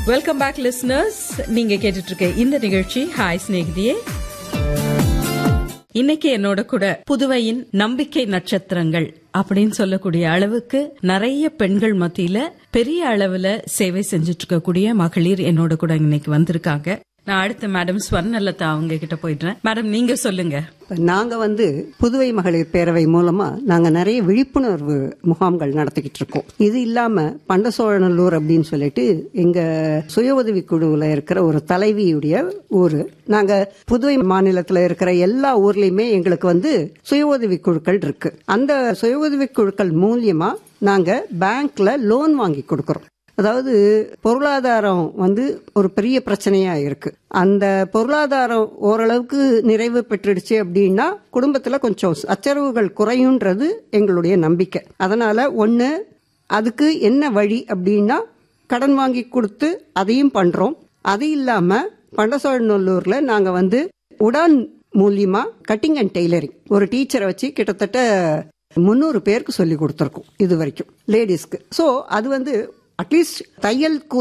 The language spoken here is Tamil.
வெல்கம் பேக் லிஸ்னர்ஸ் நீங்க கேட்டுட்டு இருக்க இந்த நிகழ்ச்சி ஹாய் சிநேகிதியே இன்னைக்கு என்னோட கூட புதுவையின் நம்பிக்கை நட்சத்திரங்கள் அப்படின்னு சொல்லக்கூடிய அளவுக்கு நிறைய பெண்கள் மத்தியில பெரிய அளவுல சேவை செஞ்சுட்டு இருக்கக்கூடிய மகளிர் என்னோட கூட இன்னைக்கு வந்திருக்காங்க நான் அடுத்து மேடம் ஸ்வர்ணலதா அவங்க கிட்ட போயிடுறேன் மேடம் நீங்க சொல்லுங்க இப்ப நாங்க வந்து புதுவை மகளிர் பேரவை மூலமா நாங்க நிறைய விழிப்புணர்வு முகாம்கள் நடத்திக்கிட்டு இருக்கோம் இது இல்லாம பண்டசோழநல்லூர் அப்படின்னு சொல்லிட்டு எங்க சுய உதவி குழுவுல இருக்கிற ஒரு தலைவியுடைய ஊரு நாங்க புதுவை மாநிலத்துல இருக்கிற எல்லா ஊர்லயுமே எங்களுக்கு வந்து சுய உதவி குழுக்கள் இருக்கு அந்த சுய உதவி குழுக்கள் மூலியமா நாங்க பேங்க்ல லோன் வாங்கி கொடுக்கறோம் அதாவது பொருளாதாரம் வந்து ஒரு பெரிய பிரச்சனையா இருக்கு அந்த பொருளாதாரம் ஓரளவுக்கு நிறைவு பெற்றுடுச்சு அப்படின்னா குடும்பத்துல கொஞ்சம் அச்சரவுகள் குறையுன்றது எங்களுடைய நம்பிக்கை அதனால ஒண்ணு அதுக்கு என்ன வழி அப்படின்னா கடன் வாங்கி கொடுத்து அதையும் பண்றோம் அது இல்லாம பண்டசோழநல்லூர்ல நாங்க வந்து உடான் மூலியமா கட்டிங் அண்ட் டெய்லரிங் ஒரு டீச்சரை வச்சு கிட்டத்தட்ட முந்நூறு பேருக்கு சொல்லி கொடுத்துருக்கோம் இது வரைக்கும் லேடிஸ்க்கு ஸோ அது வந்து அட்லீஸ்ட் தையல் கூலி